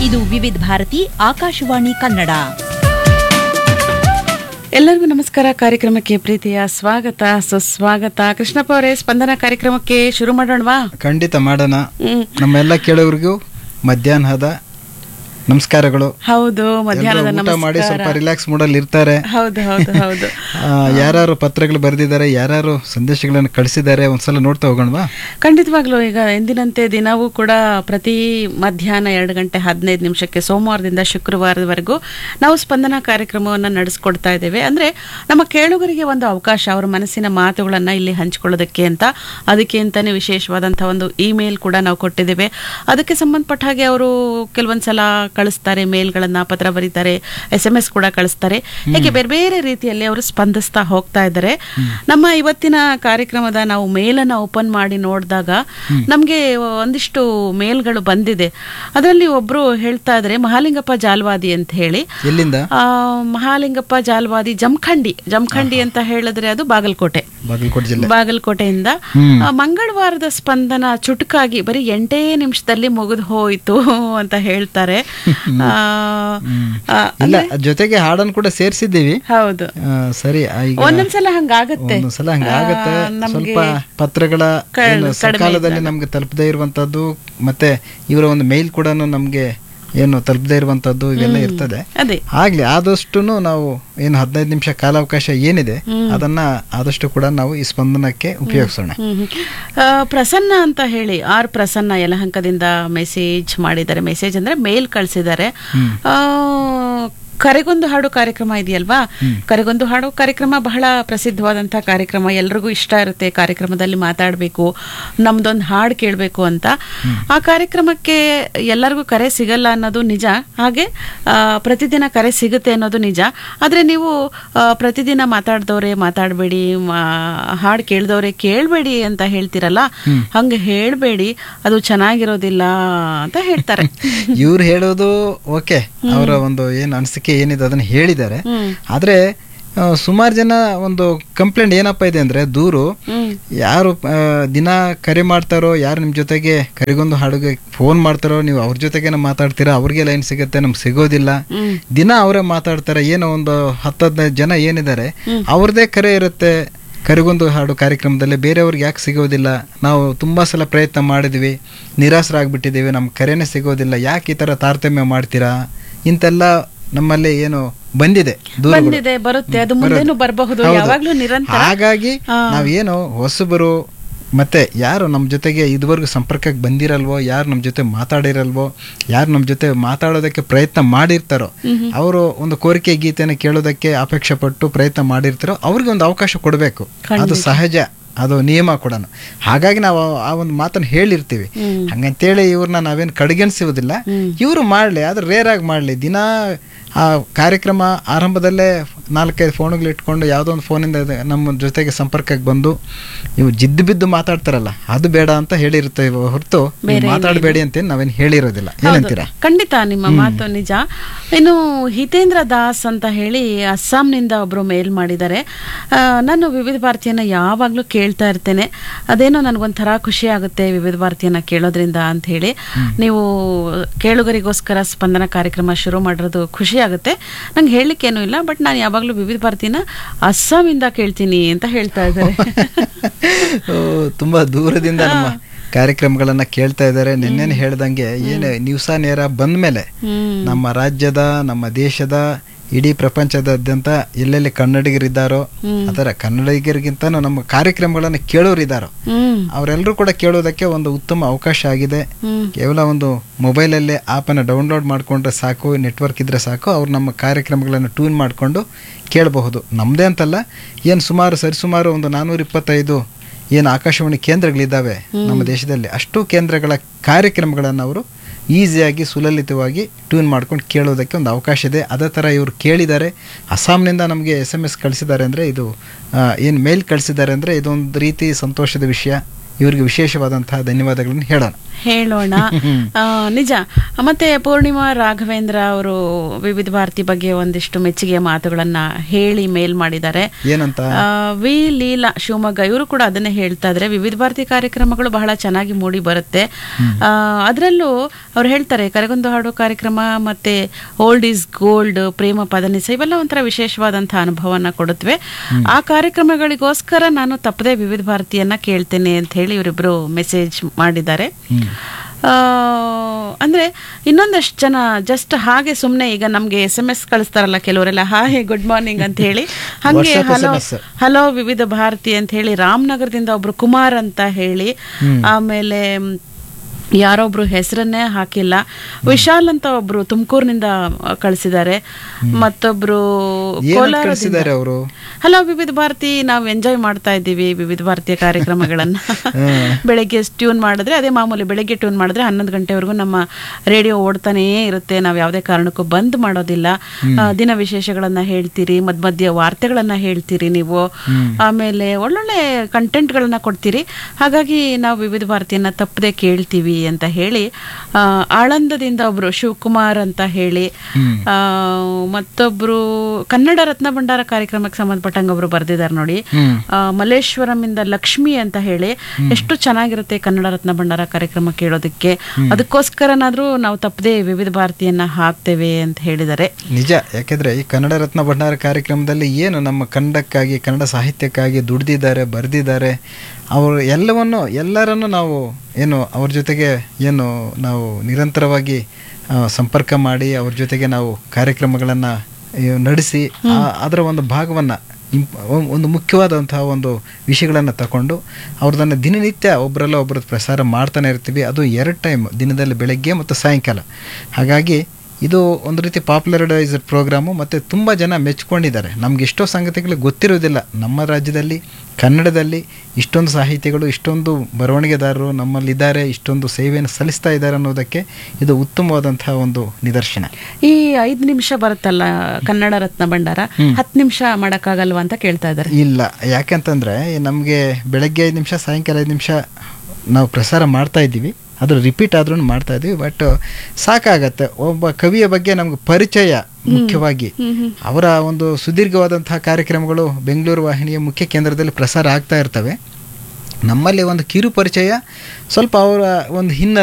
ಇದು ವಿವಿಧ ಭಾರತಿ ಆಕಾಶವಾಣಿ ಕನ್ನಡ ಎಲ್ಲರಿಗೂ ನಮಸ್ಕಾರ ಕಾರ್ಯಕ್ರಮಕ್ಕೆ ಪ್ರೀತಿಯ ಸ್ವಾಗತ ಸುಸ್ವಾಗತ ಕೃಷ್ಣಪ್ಪ ಅವರೇ ಸ್ಪಂದನ ಕಾರ್ಯಕ್ರಮಕ್ಕೆ ಶುರು ಮಾಡೋಣವಾ ಖಂಡಿತ ಮಾಡೋಣ ಹ್ಮ್. ನಮ್ಮೆಲ್ಲ ಕೇಳೋರಿಗೂ ಮಧ್ಯಾಹ್ನದ ನಮಸ್ಕಾರಗಳು ಹೌದು ಮಧ್ಯಾಹ್ನದ ಎಲ್ರೂ ಊಟ ಮಾಡಿ ನಮಸ್ಕಾರ ಸ್ವಲ್ಪ ರಿಲ್ಯಾಕ್ಸ್ ಮೂಡಲ್ಲಿ ಇರ್ತಾರೆ ಹೌದು ಹೌದು ಹೌದು ಯಾರು ಪತ್ರಗಳು ಬರೆದಿದ್ದಾರೆ ಯಾರು ಸಂದೇಶಗಳನ್ನು ಕಳಿಸಿದ್ದಾರೆ ಒಂದ್ಸಲ ನೋಡ್ತಾ ಹೋಗೋಣವಾ ಖಂಡಿತವಾಗ್ಲೂ ಈಗ ಎಂದಿನಂತೆ ದಿನವೂ ಕೂಡ ಪ್ರತಿ ಮಧ್ಯಾಹ್ನ ಎರಡು ಗಂಟೆ ಹದಿನೈದು ನಿಮಿಷಕ್ಕೆ ಸೋಮವಾರದಿಂದ ಶುಕ್ರವಾರದವರೆಗೂ ನಾವು ಸ್ಪಂದನ ಕಾರ್ಯಕ್ರಮವನ್ನು ನಡೆಸ್ಕೊಡ್ತಾ ಇದ್ದೇವೆ ಅಂದ್ರೆ ನಮ್ಮ ಕೇಳುಗರಿಗೆ ಒಂದು ಅವಕಾಶ ಅವರ ಮನಸ್ಸಿನ ಮಾತುಗಳನ್ನ ಇಲ್ಲಿ ಹಂಚಿಕೊಳ್ಳೋದಕ್ಕೆ ಅಂತ ಅದಕ್ಕೆ ಅಂತಾನೆ ವಿಶೇಷವಾದಂತಹ ಒಂದು ಇಮೇಲ್ ಕೂಡ ನಾವು ಕೊಟ್ಟಿದ್ದೇವೆ ಅದಕ್ಕೆ ಸಂಬಂಧಪಟ್ಟ ಹಾಗೆ ಅವರು ಕೆಲವೊಂದ್ಸಲ ಕಳಿಸ್ತಾರೆ ಮೇಲ್ಗಳನ್ನ ಪತ್ರ ಬರೀತಾರೆ ಎಸ್ ಎಂ ಎಸ್ ಕೂಡ ಕಳಿಸ್ತಾರೆ ಹೀಗೆ ಬೇರೆ ಬೇರೆ ರೀತಿಯಲ್ಲಿ ಅವರು ಸ್ಪಂದಿಸ್ತಾ ಹೋಗ್ತಾ ಇದ್ದಾರೆ ನಮ್ಮ ಇವತ್ತಿನ ಕಾರ್ಯಕ್ರಮದ ನಾವು ಮೇಲನ್ನ ಓಪನ್ ಮಾಡಿ ನೋಡಿದಾಗ ನಮ್ಗೆ ಒಂದಿಷ್ಟು ಮೇಲ್ಗಳು ಬಂದಿದೆ ಅದರಲ್ಲಿ ಒಬ್ರು ಹೇಳ್ತಾ ಇದ್ದಾರೆ ಮಹಾಲಿಂಗಪ್ಪ ಜಾಲ್ವಾದಿ ಅಂತ ಹೇಳಿ ಎಲ್ಲಿಂದ ಆ, ಮಹಾಲಿಂಗಪ್ಪ ಜಾಲ್ವಾದಿ ಜಮಖಂಡಿ ಜಮಖಂಡಿ ಅಂತ ಹೇಳಿದ್ರೆ ಅದು ಬಾಗಲಕೋಟೆ ಬಾಗಲಕೋಟೆ ಜಿಲ್ಲೆ ಬಾಗಲಕೋಟೆಯಿಂದ ಹ್ಮ್. ಆ, ಮಂಗಳವಾರದ ಸ್ಪಂದನ ಚುಟುಕಾಗಿ ಬರೀ ಎಂಟೇ ನಿಮಿಷದಲ್ಲಿ ಮುಗಿದು ಹೋಯ್ತು ಅಂತ ಹೇಳ್ತಾರೆ ಆ, ಆ, ಇಲ್ಲ ಜೊತೆಗೆ ಹಾಡನ್ನು ಕೂಡ ಸೇರಿಸಿದ್ದೀವಿ ಹೌದು ಸರಿ ಆ, ಈಗ ಒಂದೊಂದ್ಸಲ ಹಂಗಾಗತ್ತೆ ಒಂದೊಂದ್ಸಲ ಹಂಗಾಗತ್ತೆ ಆ, ನಮ್ಗೆ ಸ್ವಲ್ಪ ಪತ್ರಗಳ ಕ- ಏನು ಕಡಿಮೆ ಸಕಾಲದಲ್ಲಿ ನಮ್ಗೆ ತಲುಪದೇ ಇರುವಂತದ್ದು ಮತ್ತೆ ಇವರ ಒಂದು ಮೇಲ್ ಕೂಡ ನಮ್ಗೆ ಏನು ತಲುಪದೇ ಇರುವಂತದ್ದು ಇವೆಲ್ಲ ಇರ್ತದೆ ಅದೇ ಆಗ್ಲಿ ಆದಷ್ಟು ನಾವು ಏನು ಹದಿನೈದು ನಿಮಿಷ ಕಾಲಾವಕಾಶ ಏನಿದೆ ಅದನ್ನ ಆದಷ್ಟು ಕೂಡ ನಾವು ಈ ಸ್ಪಂದನಕ್ಕೆ ಉಪಯೋಗಿಸೋಣ ಹ್ಮ್ ಹ್ಮ್. ಆ, ಪ್ರಸನ್ನ ಅಂತ ಹೇಳಿ ಆರ್ ಪ್ರಸನ್ನ ಯಲಹಂಕದಿಂದ ಮೆಸೇಜ್ ಮಾಡಿದ್ದಾರೆ ಮೆಸೇಜ್ ಅಂದ್ರೆ ಮೇಲ್ ಕಳಿಸಿದ್ದಾರೆ ಆ, ಕರೆಗೊಂದು ಹಾಡು ಕಾರ್ಯಕ್ರಮ ಇದೆಯಲ್ವಾ ಕರೆಗೊಂದು ಹಾಡು ಕಾರ್ಯಕ್ರಮ ಬಹಳ ಪ್ರಸಿದ್ಧವಾದಂತಹ ಕಾರ್ಯಕ್ರಮ ಎಲ್ರಿಗೂ ಇಷ್ಟ ಇರುತ್ತೆ ಕಾರ್ಯಕ್ರಮದಲ್ಲಿ ಮಾತಾಡಬೇಕು ನಮ್ದೊಂದು ಹಾಡು ಕೇಳಬೇಕು ಅಂತ ಆ ಕಾರ್ಯಕ್ರಮಕ್ಕೆ ಎಲ್ಲರಿಗೂ ಕರೆ ಸಿಗಲ್ಲ ಅನ್ನೋದು ನಿಜ ಹಾಗೆ ಆ, ಪ್ರತಿದಿನ ಕರೆ ಸಿಗುತ್ತೆ ಅನ್ನೋದು ನಿಜ ಆದ್ರೆ ನೀವು ಆ, ಪ್ರತಿದಿನ ಮಾತಾಡ್ದವ್ರೆ ಮಾತಾಡಬೇಡಿ ಹಾಡು ಕೇಳ್ದವ್ರೆ ಕೇಳಬೇಡಿ ಅಂತ ಹೇಳ್ತಿರಲ್ಲ ಹಂಗೆ ಹೇಳ್ಬೇಡಿ ಅದು ಚೆನ್ನಾಗಿರೋದಿಲ್ಲ ಅಂತ ಹೇಳ್ತಾರೆ ಇವ್ರು ಹೇಳೋದು ಓಕೆ ಅವರ ಒಂದು ಏನು ಅನಿಸಿಕೆ ಏನಿದೆ ಅದನ್ನ ಹೇಳಿದ್ದಾರೆ ಹ್ಮ್. ಆದ್ರೆ ಸುಮಾರು ಜನ ಒಂದು ಕಂಪ್ಲೇಂಟ್ ಏನಪ್ಪ ಇದೆ ಅಂದ್ರೆ ದೂರು ಹ್ಮ್ ಯಾರು ಆ, ದಿನ ಕರೆ ಮಾಡ್ತಾರೋ ಯಾರು ನಿಮ್ಮ ಜೊತೆಗೆ ಕರೆಗೊಂದು ಹಾಡುಗೆ ಫೋನ್ ಮಾಡ್ತಾರೋ ನೀವು ಅವ್ರ ಜೊತೆಗೇನೆ ಮಾತಾಡ್ತೀರಾ ಅವ್ರಿಗೆ ಲೈನ್ ಸಿಗುತ್ತೆ ನಮ್ಗೆ ಸಿಗೋದಿಲ್ಲ ಹ್ಮ್ ದಿನ ಅವರೇ ಮಾತಾಡ್ತಾರೆ ಏನೋ ಒಂದು ಹತ್ತು ಹದಿನೈದು ಜನ ಏನಿದ್ದಾರೆ ಅವ್ರದ್ದೇ ಕರೆ ಇರುತ್ತೆ ಕರೆಗೊಂದು ಹಾಡು ಕಾರ್ಯಕ್ರಮದಲ್ಲಿ ಬೇರೆಯವ್ರಿಗೆ ಯಾಕೆ ಸಿಗೋದಿಲ್ಲ ನಾವು ತುಂಬ ಸಲ ಪ್ರಯತ್ನ ಮಾಡಿದ್ವಿ ನಿರಾಸರಾಗ್ಬಿಟ್ಟಿದ್ದೀವಿ ನಮ್ಮ ಕರೆನೇ ಸಿಗೋದಿಲ್ಲ ಯಾಕೆ ಈ ಥರ ತಾರತಮ್ಯ ಮಾಡ್ತೀರಾ ಇಂತೆಲ್ಲ ನಮ್ಮಲ್ಲಿ ಏನು ಬಂದಿದೆ ದೂರುಗಳು. ಬಂದಿದೆ ಬರುತ್ತೆ ಅದು ಮುಂದೇನು ಬರಬಹುದು ಹೌದು. ಯಾವಾಗ್ಲೂ ನಿರಂತರ ಹಾಗಾಗಿ ಆ. ನಾವೇನು ಹೊಸಬರು ಮತ್ತೆ ಯಾರು ನಮ್ಮ ಜೊತೆಗೆ ಇದುವರೆಗೂ ಸಂಪರ್ಕಕ್ಕೆ ಬಂದಿರಲ್ವೋ ಯಾರು ನಮ್ಮ ಜೊತೆ ಮಾತಾಡಿರಲ್ವೋ ಯಾರು ನಮ್ಮ ಜೊತೆ ಮಾತಾಡೋದಕ್ಕೆ ಪ್ರಯತ್ನ ಮಾಡಿರ್ತಾರೋ ಅವರು ಒಂದು ಕೋರಿಕೆ ಗೀತೆನ ಕೇಳೋದಕ್ಕೆ ಅಪೇಕ್ಷೆ ಪಟ್ಟು ಪ್ರಯತ್ನ ಮಾಡಿರ್ತಾರೋ ಅವ್ರಿಗೆ ಒಂದು ಅವಕಾಶ ಕೊಡಬೇಕು ಅದು ಸಹಜ ಅದು ನಿಯಮ ಕೂಡ ಹಾಗಾಗಿ ನಾವು ಆ ಒಂದು ಮಾತನ್ನು ಹೇಳಿರ್ತೀವಿ ಹಂಗಂತೇಳಿ ಇವ್ರನ್ನ ನಾವೇನು ಕಡೆಗಣಿಸುವುದಿಲ್ಲ ಇವರು ಮಾಡಲಿ ಆದ್ರೆ ರೇರ್ ಆಗಿ ಮಾಡಲಿ ದಿನ ಆ ಕಾರ್ಯಕ್ರಮ ಆರಂಭದಲ್ಲೇ ನಾಲ್ಕೈದು ಫೋನ್ಗಳು ಇಟ್ಕೊಂಡು ಯಾವುದೋ ಒಂದು ಫೋನಿಂದ ಇದು ನಮ್ಮ ಜೊತೆಗೆ ಸಂಪರ್ಕಕ್ಕೆ ಬಂದು ಇವು ಜಿದ್ದು ಬಿದ್ದು ಮಾತಾಡ್ತಾರಲ್ಲ ಅದು ಬೇಡ ಅಂತ ಹೇಳಿರ್ತೇವೆ ಹೊರತು ನೀವು ಮಾತಾಡಬೇಡಿ ಅಂತ ನಾವೇನು ಹೇಳಿರೋದಿಲ್ಲ ಏನಂತೀರಾ ಖಂಡಿತ ನಿಮ್ಮ ಮಾತು ನಿಜ ಇನ್ನು ಹಿತೇಂದ್ರ ದಾಸ್ ಅಂತ ಹೇಳಿ ಅಸ್ಸಾಂನಿಂದ ಒಬ್ರು ಮೇಲ್ ಮಾಡಿದ್ದಾರೆ ಆ, ನಾನು ವಿವಿಧ ಭಾರತಿಯನ್ನ ಯಾವಾಗಲೂ ಕೇಳ್ತಾ ಇರ್ತೇನೆ ಅದೇನೋ ನನಗೊಂಥರ ಖುಷಿ ಆಗುತ್ತೆ ವಿವಿಧ ಭಾರತಿಯನ್ನ ಕೇಳೋದ್ರಿಂದ ಅಂತ ಹೇಳಿ ನೀವು ಕೇಳುಗರಿಗೋಸ್ಕರ ಸ್ಪಂದನ ಕಾರ್ಯಕ್ರಮ ಶುರು ಮಾಡಿರೋದು ಖುಷಿ ಆಗುತ್ತೆ ನಂಗೆ ಹೇಳಲಿಕ್ಕೇನೂ ಇಲ್ಲ ಬಟ್ ನಾನು ಯಾವಾಗಲೂ ವಿವಿಧ ಭಾರತಿನ ಅಸ್ಸಾಮಿಂದ ಕೇಳ್ತೀನಿ ಅಂತ ಹೇಳ್ತಾ ಇದ್ದಾರೆ ಓ, ತುಂಬಾ ದೂರದಿಂದ ನಮ್ಮ ಕಾರ್ಯಕ್ರಮಗಳನ್ನ ಕೇಳ್ತಾ ಇದ್ದಾರೆ ನಿನ್ನೆನೆ ಹೇಳ್ದಂಗೆ ಏನು ನ್ಯೂಸ ನೇರ ಬಂದ್ಮೇಲೆ ಹ್ಮ್ ನಮ್ಮ ರಾಜ್ಯದ ನಮ್ಮ ದೇಶದ ಇಡೀ ಪ್ರಪಂಚದಾದ್ಯಂತ ಎಲ್ಲೆಲ್ಲಿ ಕನ್ನಡಿಗರಿದ್ದಾರೋ ಅದರ ಕನ್ನಡಿಗರಿಗಿಂತನೂ ನಮ್ಮ ಕಾರ್ಯಕ್ರಮಗಳನ್ನು ಕೇಳೋರಿದ್ದಾರೋ ಹ್ಮ್ ಅವರೆಲ್ಲರೂ ಕೂಡ ಕೇಳೋದಕ್ಕೆ ಒಂದು ಉತ್ತಮ ಅವಕಾಶ ಆಗಿದೆ ಹ್ಮ್ ಕೇವಲ ಒಂದು ಮೊಬೈಲಲ್ಲೇ ಆ್ಯಪನ್ನು ಡೌನ್ಲೋಡ್ ಮಾಡಿಕೊಂಡ್ರೆ ಸಾಕು ನೆಟ್ವರ್ಕ್ ಇದ್ರೆ ಸಾಕು ಅವ್ರು ನಮ್ಮ ಕಾರ್ಯಕ್ರಮಗಳನ್ನು ಟ್ಯೂನ್ ಮಾಡಿಕೊಂಡು ಕೇಳಬಹುದು ನಮ್ಮದೇ ಅಂತಲ್ಲ ಏನು ಸುಮಾರು ಸರಿಸುಮಾರು ಒಂದು ನಾನ್ನೂರ ಇಪ್ಪತ್ತೈದು ಏನು ಆಕಾಶವಾಣಿ ಕೇಂದ್ರಗಳಿದ್ದಾವೆ ನಮ್ಮ ದೇಶದಲ್ಲಿ ಅಷ್ಟು ಕೇಂದ್ರಗಳ ಕಾರ್ಯಕ್ರಮಗಳನ್ನು ಅವರು ಈಸಿಯಾಗಿ ಸುಲಲಿತವಾಗಿ ಟ್ಯೂನ್ ಮಾಡ್ಕೊಂಡು ಕೇಳೋದಕ್ಕೆ ಒಂದು ಅವಕಾಶ ಇದೆ ಅದೇ ಥರ ಇವರು ಕೇಳಿದ್ದಾರೆ ಅಸ್ಸಾಂನಿಂದ ನಮಗೆ ಎಸ್ ಎಮ್ ಎಸ್ ಕಳಿಸಿದ್ದಾರೆ ಅಂದರೆ ಇದು ಏನು ಮೇಲ್ ಕಳಿಸಿದ್ದಾರೆ ಅಂದರೆ ಇದೊಂದು ರೀತಿ ಸಂತೋಷದ ವಿಷಯ ಇವರಿಗೆ ವಿಶೇಷವಾದಂತಹ ಧನ್ಯವಾದಗಳನ್ನು ಹೇಳೋಣ ಹೇಳೋಣ ಆ, ನಿಜ ಮತ್ತೆ ಪೂರ್ಣಿಮಾ ರಾಘವೇಂದ್ರ ಅವರು ವಿವಿಧ ಭಾರತಿ ಬಗ್ಗೆ ಒಂದಿಷ್ಟು ಮೆಚ್ಚುಗೆಯ ಮಾತುಗಳನ್ನ ಹೇಳಿ ಮೇಲ್ ಮಾಡಿದ್ದಾರೆ ಏನಂತ ಆ, ವಿ ಲೀಲಾ ಶಿವಮೊಗ್ಗ ಇವರು ಕೂಡ ಅದನ್ನೇ ಹೇಳ್ತಾ ಇದ್ರೆ ವಿವಿಧ ಭಾರತಿ ಕಾರ್ಯಕ್ರಮಗಳು ಬಹಳ ಚೆನ್ನಾಗಿ ಮೂಡಿ ಬರುತ್ತೆ ಆ, ಅದರಲ್ಲೂ ಅವ್ರು ಹೇಳ್ತಾರೆ ಕರೆಗೊಂದು ಹಾಡು ಕಾರ್ಯಕ್ರಮ ಮತ್ತೆ old is gold Prema Padanisa ಇವೆಲ್ಲ ಒಂಥರ ವಿಶೇಷವಾದಂತಹ ಅನುಭವನ ಕೊಡುತ್ತವೆ ಆ ಕಾರ್ಯಕ್ರಮಗಳಿಗೋಸ್ಕರ ನಾನು ತಪ್ಪದೆ ವಿವಿಧ ಭಾರತಿಯನ್ನ ಕೇಳ್ತೇನೆ ಅಂತ ಹೇಳಿ ಇವರಿಬ್ರು ಮೆಸೇಜ್ ಮಾಡಿದ್ದಾರೆ ಆ, ಅಂದ್ರೆ ಇನ್ನೊಂದಷ್ಟು ಜನ ಜಸ್ಟ್ ಹಾಗೆ ಸುಮ್ಮನೆ ಈಗ ನಮ್ಗೆ ಎಸ್ ಎಂ ಎಸ್ ಕಳಿಸ್ತಾರಲ್ಲ ಕೆಲವರೆಲ್ಲ ಹಾಯ್ ಗುಡ್ ಮಾರ್ನಿಂಗ್ ಅಂತ ಹೇಳಿ ಹಂಗೆ WhatsApp ಹಲೋ SMS. ಹಲೋ ವಿವಿಧ ಭಾರತಿ ಅಂತ ಹೇಳಿ ರಾಮನಗರದಿಂದ ಒಬ್ರು ಕುಮಾರ್ ಅಂತ ಹೇಳಿ ಆಮೇಲೆ ಮ್, ಯಾರೊಬ್ರು ಹೆಸರನ್ನೇ ಹಾಕಿಲ್ಲ ವಿಶಾಲ್ ಅಂತ ಒಬ್ರು ತುಮಕೂರಿನಿಂದ ಕಳಿಸಿದ್ದಾರೆ ಮತ್ತೊಬ್ರು ಏನಂತ ಕೋಲಾರದಿಂದ ಕಳಿಸಿದ್ದಾರೆ ಅವರು ಹಲೋ ವಿವಿಧ ಭಾರತಿ ನಾವು ಎಂಜಾಯ್ ಮಾಡ್ತಾ ಇದ್ದೀವಿ ವಿವಿಧ ಭಾರತೀಯ ಕಾರ್ಯಕ್ರಮಗಳನ್ನ ಬೆಳಗ್ಗೆ ಟ್ಯೂನ್ ಮಾಡಿದ್ರೆ ಅದೇ ಮಾಮೂಲಿ ಬೆಳಗ್ಗೆ ಟ್ಯೂನ್ ಮಾಡಿದ್ರೆ ಹನ್ನೊಂದು ಗಂಟೆವರೆಗೂ ನಮ್ಮ ರೇಡಿಯೋ ಓಡ್ತಾನೇ ಇರುತ್ತೆ ನಾವು ಯಾವುದೇ ಕಾರಣಕ್ಕೂ ಬಂದ್ ಮಾಡೋದಿಲ್ಲ ಆ, ದಿನ ವಿಶೇಷಗಳನ್ನ ಹೇಳ್ತೀರಿ ಮಧ್ಯ ಮಧ್ಯ ವಾರ್ತೆಗಳನ್ನ ಹೇಳ್ತೀರಿ ನೀವು ಆಮೇಲೆ ಒಳ್ಳೊಳ್ಳೆ ಕಂಟೆಂಟ್ಗಳನ್ನ ಕೊಡ್ತೀರಿ ಹಾಗಾಗಿ ನಾವು ವಿವಿಧ ಭಾರತಿಯನ್ನ ತಪ್ಪದೆ ಕೇಳ್ತೀವಿ ಅಂತ ಹೇಳಿ ಆ, ಆಳಂದದಿಂದ ಒಬ್ರು ಶಿವಕುಮಾರ್ ಅಂತ ಹೇಳಿ ಆ, ಮತ್ತೊಬ್ರು ಕನ್ನಡ ರತ್ನ ಭಂಡಾರ ಕಾರ್ಯಕ್ರಮಕ್ಕೆ ಸಂಬಂಧಪಟ್ಟಂಗೆ ಒಬ್ರು ಬರ್ದಿದ್ದಾರೆ ನೋಡಿ ಆ, ಮಲ್ಲೇಶ್ವರಂ ಇಂದ ಲಕ್ಷ್ಮಿ ಅಂತ ಹೇಳಿ ಎಷ್ಟು ಚೆನ್ನಾಗಿರುತ್ತೆ ಕನ್ನಡ ರತ್ನ ಭಂಡಾರ ಕಾರ್ಯಕ್ರಮ ಕೇಳೋದಕ್ಕೆ ಅದಕ್ಕೋಸ್ಕರನಾದ್ರೂ ನಾವು ತಪ್ಪದೆ ವಿವಿಧ ಭಾರತಿಯನ್ನ ಹಾಕ್ತೇವೆ ಅಂತ ಹೇಳಿದ್ದಾರೆ ನಿಜ ಯಾಕೆಂದ್ರೆ ಈ ಕನ್ನಡ ರತ್ನ ಭಂಡಾರ ಕಾರ್ಯಕ್ರಮದಲ್ಲಿ ಏನು ನಮ್ಮ ಕನ್ನಡಕ್ಕಾಗಿ ಕನ್ನಡ ಸಾಹಿತ್ಯಕ್ಕಾಗಿ ದುಡ್ದಿದ್ದಾರೆ ಬರೆದಿದ್ದಾರೆ ಅವರು ಎಲ್ಲವನ್ನು ಎಲ್ಲರನ್ನು ನಾವು ಏನು ಅವ್ರ ಜೊತೆಗೆ ಏನು ನಾವು ನಿರಂತರವಾಗಿ ಆ, ಸಂಪರ್ಕ ಮಾಡಿ ಅವ್ರ ಜೊತೆಗೆ ನಾವು ಕಾರ್ಯಕ್ರಮಗಳನ್ನು ನಡೆಸಿ ಆ- ಅದರ ಒಂದು ಭಾಗವನ್ನು ಒಂದು ಮುಖ್ಯವಾದಂತಹ ಒಂದು ವಿಷಯಗಳನ್ನು ತಗೊಂಡು ಅವ್ರದನ್ನು ದಿನನಿತ್ಯ ಒಬ್ಬರಲ್ಲ ಒಬ್ಬರದ್ದು ಪ್ರಸಾರ ಮಾಡ್ತಾನೆ ಇರ್ತೀವಿ ಅದು ಎರಡು ಟೈಮ್ ದಿನದಲ್ಲಿ ಬೆಳಗ್ಗೆ ಮತ್ತು ಸಾಯಂಕಾಲ ಹಾಗಾಗಿ ಇದು ಒಂದು ರೀತಿ ಪಾಪ್ಯುಲರೈಸ್ಡ್ ಪ್ರೋಗ್ರಾಮು ಮತ್ತು ತುಂಬ ಜನ ಮೆಚ್ಕೊಂಡಿದ್ದಾರೆ ನಮ್ಗೆ ಎಷ್ಟೋ ಸಂಗತಿಗಳು ಗೊತ್ತಿರೋದಿಲ್ಲ ನಮ್ಮ ರಾಜ್ಯದಲ್ಲಿ ಕನ್ನಡದಲ್ಲಿ ಇಷ್ಟೊಂದು ಸಾಹಿತಿಗಳು ಇಷ್ಟೊಂದು ಬರವಣಿಗೆದಾರರು ನಮ್ಮಲ್ಲಿದ್ದಾರೆ ಇಷ್ಟೊಂದು ಸೇವೆಯನ್ನು ಸಲ್ಲಿಸ್ತಾ ಇದ್ದಾರೆ ಅನ್ನೋದಕ್ಕೆ ಇದು ಉತ್ತಮವಾದಂತಹ ಒಂದು ನಿದರ್ಶನ ಈ ಐದ್ ನಿಮಿಷ ಬರುತ್ತಲ್ಲ ಕನ್ನಡ ರತ್ನ ಭಂಡಾರ ಹತ್ತು ನಿಮಿಷ ಮಾಡಕ್ಕಾಗಲ್ವಾ ಅಂತ ಕೇಳ್ತಾ ಇದ್ದಾರೆ ಇಲ್ಲ ಯಾಕಂತಂದರೆ ನಮಗೆ ಬೆಳಗ್ಗೆ ಐದು ನಿಮಿಷ ಸಾಯಂಕಾಲ ಐದು ನಿಮಿಷ ನಾವು ಪ್ರಸಾರ ಮಾಡ್ತಾ ಇದ್ದೀವಿ ಅದು ರಿಪೀಟ್ ಆದ್ರೂ ಮಾಡ್ತಾ ಇದ್ದೀವಿ ಬಟ್ ಸಾಕಾಗತ್ತೆ ಒಬ್ಬ ಕವಿಯ ಬಗ್ಗೆ ನಮ್ಗೆ ಪರಿಚಯ ಮುಖ್ಯವಾಗಿ ಅವರ ಒಂದು ಸುದೀರ್ಘವಾದಂತಹ ಕಾರ್ಯಕ್ರಮಗಳು ಬೆಂಗಳೂರು ವಾಹಿನಿಯ ಮುಖ್ಯ ಕೇಂದ್ರದಲ್ಲಿ ಪ್ರಸಾರ ಆಗ್ತಾ ಇರ್ತವೆ ನಮ್ಮಲ್ಲಿ ಒಂದು ಕಿರು ಪರಿಚಯ ಸ್ವಲ್ಪ ಅವರ ಒಂದು ಹಿನ್ನೆಲೆ